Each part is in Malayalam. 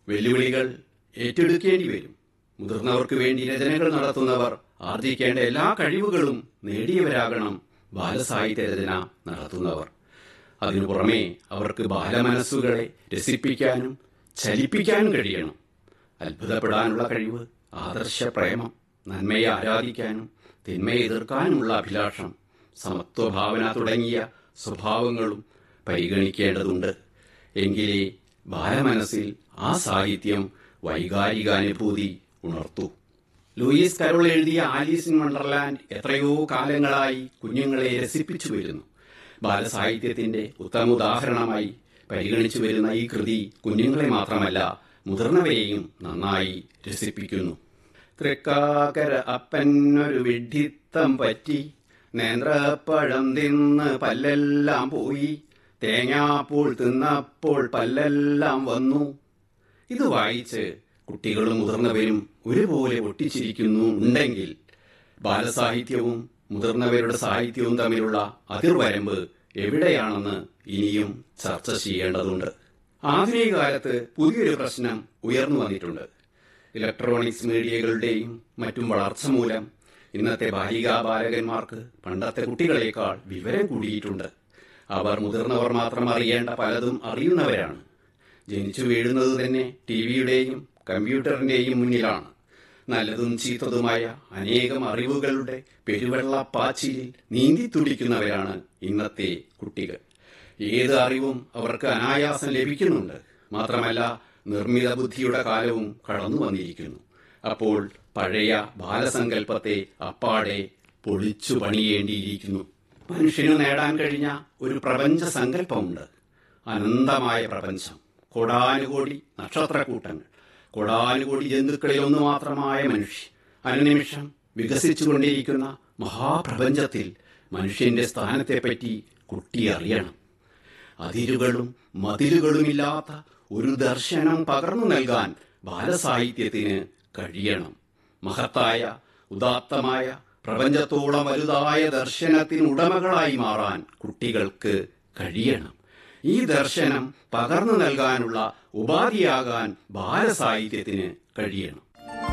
വെല്ലുവിളികൾ ഏറ്റെടുക്കേണ്ടി വരും മുതിർന്നവർക്ക് വേണ്ടി രചനകൾ നടത്തുന്നവർ ആർജിക്കേണ്ട എല്ലാ കഴിവുകളും നേടിയവരാകണം ബാലസാഹിത്യ രചന നടത്തുന്നവർ അതിനു പുറമെ അവർക്ക് ബാലമനസ്സുകളെ രസിപ്പിക്കാനും ചലിപ്പിക്കാനും കഴിയണം അത്ഭുതപ്പെടാനുള്ള കഴിവ് ആദർശ പ്രേമം നന്മയെ ആരാധിക്കാനും തിന്മയെ എതിർക്കാനുമുള്ള അഭിലാഷം സമത്വഭാവന തുടങ്ങിയ സ്വഭാവങ്ങളും പരിഗണിക്കേണ്ടതുണ്ട് എങ്കിലേ ബാലമനസ്സിൽ ആ സാഹിത്യം വൈകാരികാനുഭൂതി ഉണർത്തൂ ലൂയിസ് കരോൾ എഴുതിയ ആലീസ് ഇൻ വണ്ടർലാൻഡ് എത്രയോ കാലങ്ങളായി കുഞ്ഞുങ്ങളെ രസിപ്പിച്ചു വരുന്നു ബാലസാഹിത്യത്തിന്റെ ഉത്തമ ഉദാഹരണമായി പരിഗണിച്ചു വരുന്ന ഈ കൃതി കുഞ്ഞുങ്ങളെ മാത്രമല്ല മുതിർന്നവരെയും നന്നായി രസിപ്പിക്കുന്നു തൃക്കാക്കര അപ്പനൊരു വിഡ്ഢിത്തം പറ്റി നേന്ത്രപ്പഴം തിന്ന് പല്ലെല്ലാം പോയി തേങ്ങാപ്പൂൾ തിന്നപ്പോൾ പല്ലെല്ലാം വന്നു ഇത് വായിച്ച് കുട്ടികളും മുതിർന്നവരും ഒരുപോലെ ഒട്ടിച്ചിരിക്കുന്നു ഉണ്ടെങ്കിൽ ബാലസാഹിത്യവും മുതിർന്നവരുടെ സാഹിത്യവും തമ്മിലുള്ള അതിർവരമ്പ് എവിടെയാണെന്ന് ഇനിയും ചർച്ച ചെയ്യേണ്ടതുണ്ട് ആധുനിക കാലത്ത് പുതിയൊരു പ്രശ്നം ഉയർന്നു വന്നിട്ടുണ്ട് ഇലക്ട്രോണിക്സ് മീഡിയകളുടെയും മറ്റും വളർച്ച മൂലം ഇന്നത്തെ ബാലികാ ബാലകന്മാർക്ക് പണ്ടത്തെ കുട്ടികളെക്കാൾ വിവരം കൂടിയിട്ടുണ്ട് അവർ മുതിർന്നവർ മാത്രം അറിയേണ്ട പലതും അറിയുന്നവരാണ് ജനിച്ചു വീഴുന്നത് തന്നെ ടി വിയുടെയും കമ്പ്യൂട്ടറിന്റെയും മുന്നിലാണ് നല്ലതും ചീത്തതുമായ അനേകം അറിവുകളുടെ പെരുവെള്ളപ്പാച്ചിലിൽ നീന്തി തുടിക്കുന്നവരാണ് ഇന്നത്തെ കുട്ടികൾ ഏത് അറിവും അവർക്ക് അനായാസം ലഭിക്കുന്നുണ്ട് മാത്രമല്ല നിർമ്മിത ബുദ്ധിയുടെ കാലവും കടന്നു വന്നിരിക്കുന്നു അപ്പോൾ പഴയ ബാലസങ്കല്പത്തെ അപ്പാടെ പൊളിച്ചു പണിയേണ്ടിയിരിക്കുന്നു മനുഷ്യന് നേടാൻ കഴിഞ്ഞ ഒരു പ്രപഞ്ച സങ്കല്പമുണ്ട് അനന്തമായ പ്രപഞ്ചം കോടാനുകോടി നക്ഷത്രക്കൂട്ടങ്ങൾ കോടാനുകോടി ജന്തുക്കളിൽ ഒന്ന് മാത്രമായ മനുഷ്യൻ അനുനിമിഷം വികസിച്ചുകൊണ്ടിരിക്കുന്ന മഹാപ്രപഞ്ചത്തിൽ മനുഷ്യന്റെ സ്ഥാനത്തെപ്പറ്റി കുട്ടി അറിയണം അതിരുകളും മതിലുകളുമില്ലാത്ത ഒരു ദർശനം പകർന്നു നൽകാൻ ബാലസാഹിത്യത്തിന് കഴിയണം മഹത്തായ ഉദാത്തമായ പ്രപഞ്ചത്തോളം വലുതായ ദർശനത്തിന് ഉടമകളായി മാറാൻ കുട്ടികൾക്ക് കഴിയണം ഈ ദർശനം പകർന്നു നൽകാനുള്ള ഉപാധിയാകാൻ ബാലസാഹിത്യത്തിന് കഴിയണം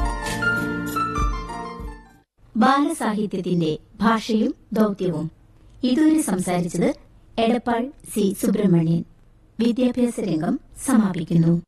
ബാലസാഹിത്യത്തിന്റെ ഭാഷയും ദൗത്യവും ഇതുവരെ സംസാരിച്ചത് എടപ്പാൾ സി സുബ്രഹ്മണ്യൻ വിദ്യാഭ്യാസ രംഗം സമാപിക്കുന്നു